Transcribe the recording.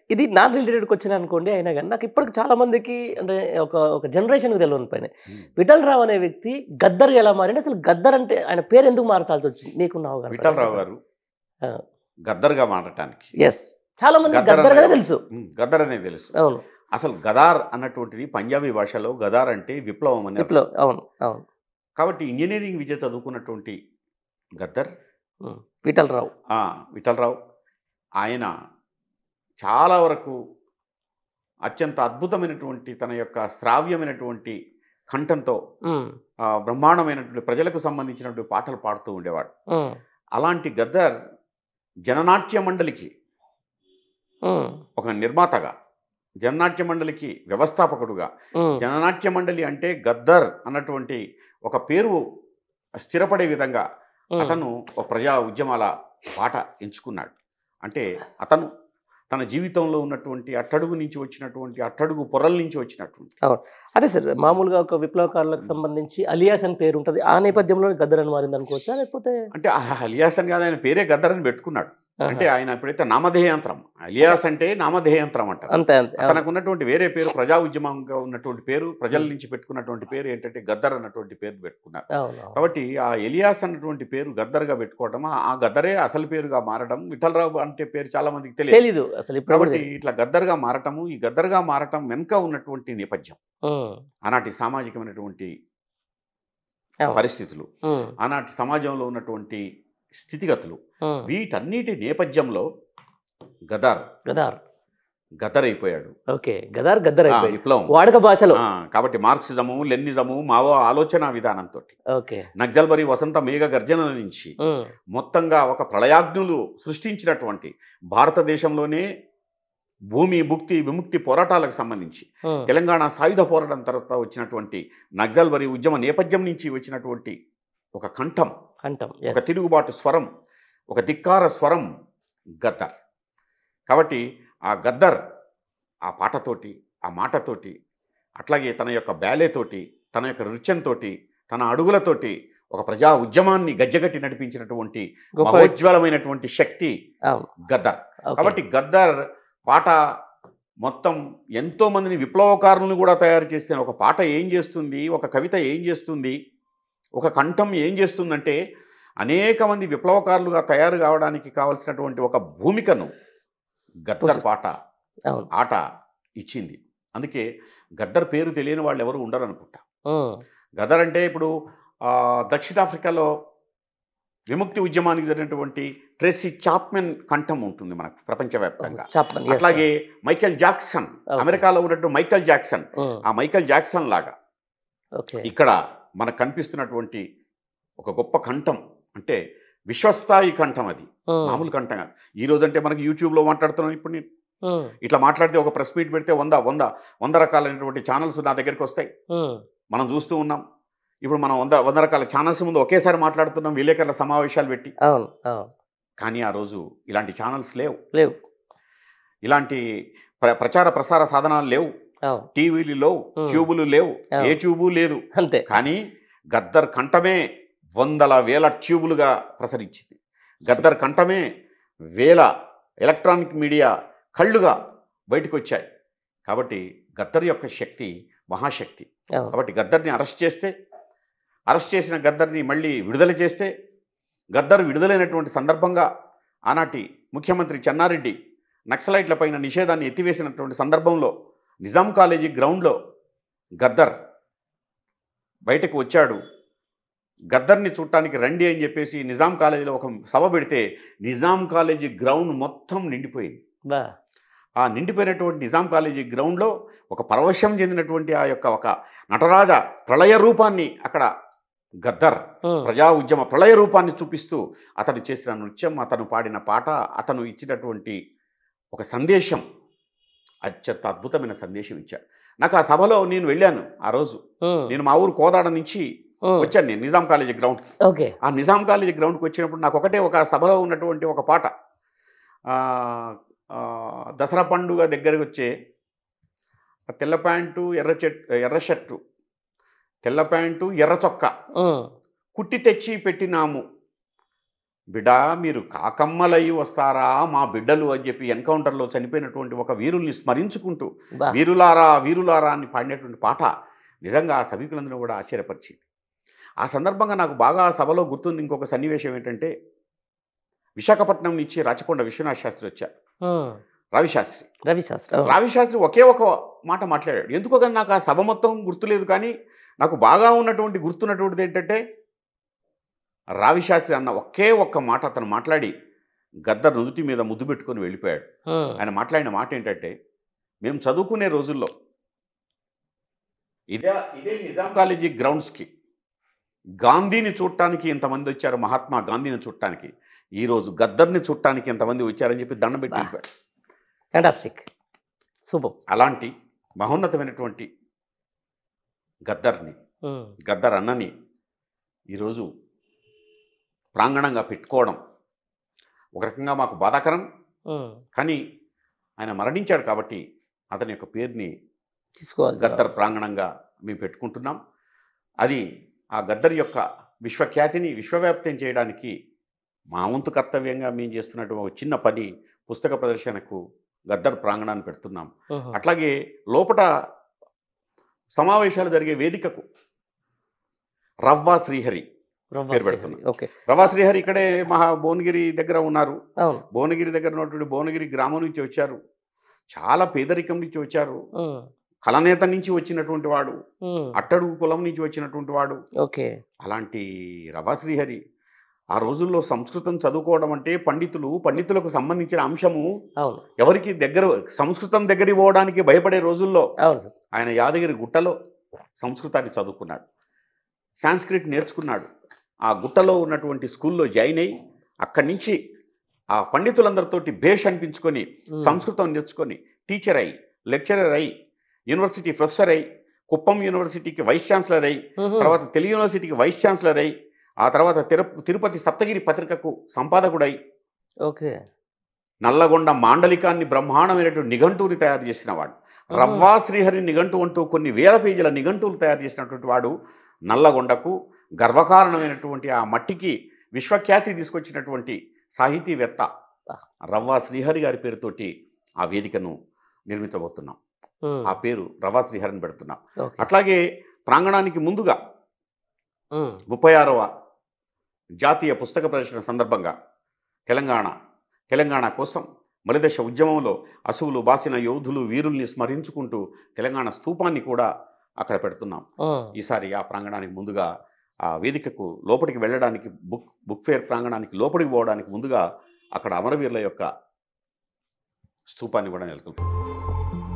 ఇది నాన్ రిలేటెడ్కి వచ్చిన అనుకోండి అయినా కానీ నాకు ఇప్పటికి చాలా మందికి అంటే ఒక ఒక జనరేషన్కి తెలియని పైన విఠల్ రావు అనే వ్యక్తి గద్దర్ ఎలా మారింది అసలు గద్దర్ అంటే ఆయన పేరు ఎందుకు మార్చాల్సి వచ్చింది నీకున్న అవగాహన విఠలరావు గారు ఆ. గద్దర్గా మారటానికి ఎస్ చాలా మంది గద్దర్ గద్దర్ అనే- తెలుసు ఉమ్, గద్దర్ అనేది తెలుసు అవును అసలు గదార్ అన్నటువంటిది పంజాబీ భాషలో గదార్ అంటే విప్లవం అని అర్థం. విప్లవ్ అవును అవును కాబట్టి ఇంజనీరింగ్ విద్య చదువుకున్నటువంటి గద్దర్ ఉమ్. విఠల్ రావు ఆ, విఠలరావు ఆయన చాలా వరకు అత్యంత అద్భుతమైనటువంటి తన యొక్క శ్రావ్యమైనటువంటి కంఠంతో ఉమ్. ఆ, బ్రహ్మాండమైనటువంటి ప్రజలకు సంబంధించినటువంటి పాటలు పాడుతూ ఉండేవాడు ఉమ్. అలాంటి గద్దర్ జననాట్య మండలికి ఉమ్. ఒక నిర్మాతగా జననాట్య మండలికి వ్యవస్థాపకుడుగా ఉమ్. జననాట్య మండలి అంటే గద్దర్ అన్నటువంటి ఒక పేరు స్థిరపడే విధంగా ఉమ్. అతను ఒక ప్రజా ఉద్యమాల బాట ఎంచుకున్నాడు అంటే అతను తన జీవితంలో ఉన్నటువంటి అట్టడుగు నుంచి వచ్చినటువంటి అట్టడుగు పొరల నుంచి వచ్చినటువంటి అదే సార్ మామూలుగా ఒక విప్లవకారులకు సంబంధించి అలియాస్ అని పేరు ఉంటుంది ఆ నేపథ్యంలో గద్దర్ అని మారింది అనుకోవచ్చా లేకపోతే అంటే ఆ అలియాస్ అని కాదు ఆయన పేరే గద్దర్ అని పెట్టుకున్నాడు ఆహా. అంటే ఆయన ఎప్పుడైతే నామధేయాంతరం అలియాస్ అంటే నామధేయాంతరం అంటారు అంతే అంతే అవును. తనకు ఉన్నటువంటి వేరే పేరు ప్రజా ఉద్యమంగా ఉన్నటువంటి పేరు ప్రజల నుంచి పెట్టుకున్నటువంటి పేరు ఏంటంటే గద్దర్ అన్నటువంటి పేరు పెట్టుకున్నారు అవును అవును. కాబట్టి ఆ ఎలియాస్ అన్నటువంటి పేరు గద్దర్గా పెట్టుకోవడం ఆ- ఆ గద్దరే అసలు పేరుగా మారడం విఠలరావు అంటే పేరు చాలా మందికి తెలియదు తెలీదు అసలు ఇప్పుడు కూడా కాబట్టి తెలీదు. ఇట్లా గద్దర్గా మారటము ఈ గద్దర్గా మారటం వెనుక ఉన్నటువంటి నేపథ్యం ఉమ్. ఆనాటి సామాజికమైనటువంటి అవును. పరిస్థితులు ఉమ్. ఆనాటి సమాజంలో ఉన్నటువంటి స్థితిగతులు ఉమ్. వీటన్నిటి నేపథ్యంలో గదార్ గదార్ గదర్ అయిపోయాడు ఓకే గదార్ గద్దర్ ఆ, అయిపోయింది విప్లవం వాడుక భాషలో ఆ, కాబట్టి మార్క్సిజము లెన్నిజము మావో ఆలోచన విధానంతో ఓకే నక్సల్బరి వసంత మేఘ గర్జనల నుంచి ఉమ్. మొత్తంగా ఒక ప్రళయాగ్నులు సృష్టించినటువంటి భారతదేశంలోనే భూమి భుక్తి విముక్తి పోరాటాలకు సంబంధించి ఉమ్. తెలంగాణ సాయుధ పోరాటం తర్వాత వచ్చినటువంటి నక్సల్బరి ఉద్యమ నేపథ్యం నుంచి వచ్చినటువంటి ఒక కంఠం కంఠం ఒక yes. తిరుగుబాటు స్వరం ఒక ధిక్కార స్వరం గద్దర్ కాబట్టి ఆ గద్దర్ ఆ పాటతోటి ఆ మాటతోటి అట్లాగే తన యొక్క బ్యాలేతోటి తన యొక్క నృత్యంతో తన అడుగులతోటి ఒక ప్రజా ఉద్యమాన్ని గజ్జగట్టి నడిపించినటువంటి గొప్ప వ్యక్తి. మహోజ్వలమైనటువంటి శక్తి అవును గద్దర్ ఓకే. కాబట్టి గద్దర్ పాట మొత్తం ఎంతో మందిని విప్లవకారులను కూడా తయారు చేస్తే ఒక పాట ఏం చేస్తుంది ఒక కవిత ఏం చేస్తుంది ఒక కంఠం ఏం చేస్తుందంటే అనేక మంది విప్లవకారులుగా తయారు కావడానికి కావలసినటువంటి ఒక భూమికను గద్దర్ పోషిస్తుంది. పాట అవును ఆట ఇచ్చింది అందుకే గద్దర్ పేరు తెలియని వాళ్ళు ఎవరు ఉండరు అనుకుంటా ఉమ్. గదర్ అంటే ఇప్పుడు ఆ, దక్షిణాఫ్రికాలో విముక్తి ఉద్యమానికి జరిగినటువంటి ట్రెసీ చాప్మెన్ కంఠం ఉంటుంది మనకు ప్రపంచవ్యాప్తంగా చెప్పండి yes, అట్లాగే మైకేల్ జాక్సన్ Okay. అమెరికాలో ఉన్నట్టు మైకేల్ జాక్సన్ sir. ఉమ్. ఆ మైకేల్ జాక్సన్ లాగా ఓకే ఇక్కడ మనకు కనిపిస్తున్నటువంటి ఒక గొప్ప కంఠం అంటే విశ్వస్థాయి కంఠం అది ఉమ్. మామూలు కంఠం కాదు ఈ రోజు అంటే మనకి యూట్యూబ్లో మాట్లాడుతున్నాం ఇప్పుడు నేను ఉమ్. ఇట్లా మాట్లాడితే ఒక ప్రెస్ మీట్ పెడితే వంద వంద వంద రకాలైనటువంటి ఛానల్స్ నా దగ్గరికి వస్తాయి ఉమ్. మనం చూస్తూ ఉన్నాం ఇప్పుడు మనం వంద వంద రకాల ఛానల్స్ ముందు ఒకేసారి మాట్లాడుతున్నాం విలేకరుల సమావేశాలు పెట్టి అవును అవును కానీ ఆ రోజు ఇలాంటి ఛానల్స్ లేవు లేవు ఇలాంటి ప్ర- ప్రచార ప్రసార సాధనాలు లేవు అవును టీవీలు లేవు Hmm. ట్యూబులు లేవు అవును. ఏ ట్యూబు లేదు అంతే కానీ గద్దర్ కంఠమే వందల వేల ట్యూబులుగా ప్రసరించింది గద్దర్ కంఠమే వేల ఎలక్ట్రానిక్ మీడియా కళ్ళుగా బయటకు వచ్చాయి కాబట్టి గద్దర్ యొక్క శక్తి మహాశక్తి అవును కాబట్టి గద్దర్ని అరెస్ట్ చేస్తే అరెస్ట్ చేసిన గద్దర్ని మళ్ళీ విడుదల చేస్తే గద్దర్ విడుదలైనటువంటి సందర్భంగా ఆనాటి ముఖ్యమంత్రి చెన్నారెడ్డి నక్సలైట్ల పైన నిషేధాన్ని ఎత్తివేసినటువంటి సందర్భంలో నిజాం కాలేజీ గ్రౌండ్లో గద్దర్ బయటకు వచ్చాడు గద్దర్ని చూడటానికి రండి అని చెప్పేసి నిజాం కాలేజీలో ఒక సభ పెడితే నిజాం కాలేజీ గ్రౌండ్ మొత్తం నిండిపోయింది బా ఆ నిండిపోయినటువంటి నిజాం కాలేజీ గ్రౌండ్లో ఒక పరవశం చెందినటువంటి ఆ యొక్క ఒక నటరాజ ప్రళయ రూపాన్ని అక్కడ గద్దర్ ఉమ్. ప్రజా ఉద్యమ ప్రళయ రూపాన్ని చూపిస్తూ అతను చేసిన నృత్యం అతను పాడిన పాట అతను ఇచ్చినటువంటి ఒక సందేశం అత్యంత అద్భుతమైన సందేశం ఇచ్చాడు నాకు ఆ సభలో నేను వెళ్ళాను ఆ రోజు ఉమ్. నేను మా ఊరు కోదాడ నుంచి ఉమ్. వచ్చాను నేను నిజాం కాలేజీ గ్రౌండ్ ఓకే ఆ నిజాం కాలేజీ గ్రౌండ్కి వచ్చినప్పుడు నాకు ఒకటే ఒక సభలో ఉన్నటువంటి ఒక పాట ఆ, ఆ, దసరా పండుగ దగ్గరకు వచ్చే ఆ తెల్ల ప్యాంటు ఎర్ర చెట్ ఎర్ర షర్టు తెల్ల ప్యాంటు ఎర్ర చొక్కా ఉమ్. కుట్టి తెచ్చి పెట్టినాము బిడ్డా మీరు కాకమ్మలయ్యి వస్తారా మా బిడ్డలు అని చెప్పి ఎన్కౌంటర్లో చనిపోయినటువంటి ఒక వీరుల్ని స్మరించుకుంటూ బా వీరులారా వీరులారా అని పాడినటువంటి పాట నిజంగా ఆ సభికులందరూ కూడా ఆశ్చర్యపరిచింది ఆ సందర్భంగా నాకు బాగా ఆ సభలో గుర్తుంది ఇంకొక సన్నివేశం ఏంటంటే విశాఖపట్నం నుంచి రాచకొండ విశ్వనాథ్ శాస్త్రి వచ్చారు ఉమ్. రవిశాస్త్రి రవి శాస్త్రి అవును. రావిశాస్త్రి ఒకే ఒక మాట మాట్లాడాడు ఎందుకో కానీ నాకు ఆ సభ మొత్తం గుర్తులేదు కానీ నాకు బాగా ఉన్నటువంటి గుర్తున్నటువంటిది ఏంటంటే రావిశాస్త్రి అన్న ఒకే ఒక్క మాట అతను మాట్లాడి గద్దర్ నుదుటి మీద ముద్దు పెట్టుకొని వెళ్ళిపోయాడు ఉమ్. ఆయన మాట్లాడిన మాట ఏంటంటే మేము చదువుకునే రోజుల్లో ఇదే ఇదే నిజాం కాలేజీ గ్రౌండ్స్కి గాంధీని చూడటానికి ఇంతమంది వచ్చారు మహాత్మా గాంధీని చూడటానికి ఈరోజు గద్దర్ని చూడటానికి ఎంతమంది వచ్చారని చెప్పి దండం పెట్టి బా. వెళ్ళిపోయాడు ఫ్యాంటాస్టిక్ సూపర్ అలాంటి మహోన్నతమైనటువంటి గద్దర్ని ఉమ్. గద్దర్ అన్నని ఈరోజు ప్రాంగణంగా పెట్టుకోవడం ఒక రకంగా మాకు బాధాకరం ఉమ్. కానీ ఆయన మరణించాడు కాబట్టి అతని యొక్క పేరుని తీసుకోవాలి గద్దర్ ప్రాంగణంగా మేము పెట్టుకుంటున్నాం అది ఆ గద్దర్ యొక్క విశ్వఖ్యాతిని విశ్వవ్యాప్తం చేయడానికి మా వంతు కర్తవ్యంగా మేము చేస్తున్నటువంటి ఒక చిన్న పని పుస్తక ప్రదర్శనకు గద్దర్ ప్రాంగణాన్ని పెడుతున్నాం ఉహు. అట్లాగే లోపట సమావేశాలు జరిగే వేదికకు రవ్వా శ్రీహరి రవ్వ పేరు శ్రీహరి. పెడుతున్నా. ఓకే రవ్వా శ్రీహరి ఇక్కడే మహా భువనగిరి దగ్గర ఉన్నారు అవును భువనగిరి దగ్గర ఉన్నటువంటి భువనగిరి గ్రామం నుంచి వచ్చారు చాలా పేదరికం నుంచి వచ్చారు ఉమ్. కలనేత నుంచి వచ్చినటువంటి వాడు ఉమ్. అట్టడుగు కులం నుంచి వచ్చినటువంటి వాడు ఓకే అలాంటి రవా శ్రీహరి ఆ రోజుల్లో సంస్కృతం చదువుకోవడం అంటే పండితులు పండితులకు సంబంధించిన అంశము అవును ఎవరికి దగ్గర సంస్కృతం దగ్గరికి పోవడానికి భయపడే రోజుల్లో అవును సార్ ఆయన యాదగిరి గుట్టలో సంస్కృతాన్ని చదువుకున్నాడు సాంస్క్రిట్ నేర్చుకున్నాడు ఆ గుట్టలో ఉన్నటువంటి స్కూల్లో జాయిన్ అయ్యి అక్కడి నుంచి ఆ పండితులందరితోటి భేష్ అనిపించుకొని ఉమ్. సంస్కృతం నేర్చుకొని టీచర్ అయ్యి లెక్చరర్ అయ్యి యూనివర్సిటీ ప్రొఫెసర్ అయ్యి కుప్పం యూనివర్సిటీకి వైస్ ఛాన్సలర్ అయ్యి ఉహు. తర్వాత తెలుగు యూనివర్సిటీకి వైస్ ఛాన్సలర్ అయ్యి ఆ తర్వాత తిరు తిరుపతి సప్తగిరి పత్రికకు సంపాదకుడై ఓకే నల్లగొండ మాండలికాన్ని బ్రహ్మాండమైనటువంటి నిఘంటువుని తయారు చేసిన వాడు రవ్వా శ్రీహరి నిఘంటు అంటూ కొన్ని వేల పేజీల నిఘంటువులు తయారు చేసినటువంటి వాడు నల్లగొండకు గర్వకారణమైనటువంటి ఆ మట్టికి విశ్వఖ్యాతి తీసుకొచ్చినటువంటి సాహితీవేత్త రవ్వా శ్రీహరి గారి పేరుతోటి ఆ వేదికను నిర్మించబోతున్నాం ఉమ్. ఆ పేరు రవ్వా శ్రీహరిని పెడుతున్నాం ఓకే అట్లాగే ప్రాంగణానికి ముందుగా ఉమ్. ముప్పై ఆరవ జాతీయ పుస్తక ప్రదర్శన సందర్భంగా తెలంగాణ తెలంగాణ కోసం మలిదశ ఉద్యమంలో అసువులు బాసిన యోధులు వీరుల్ని స్మరించుకుంటూ తెలంగాణ స్తూపాన్ని కూడా అక్కడ పెడుతున్నాం ఉమ్. ఈసారి ఆ ప్రాంగణానికి ముందుగా ఆ వేదికకు లోపలికి వెళ్ళడానికి బుక్ బుక్ ఫేర్ ప్రాంగణానికి లోపలికి పోవడానికి ముందుగా అక్కడ అమరవీరుల యొక్క స్తూపాన్ని కూడా నెలకొల్పు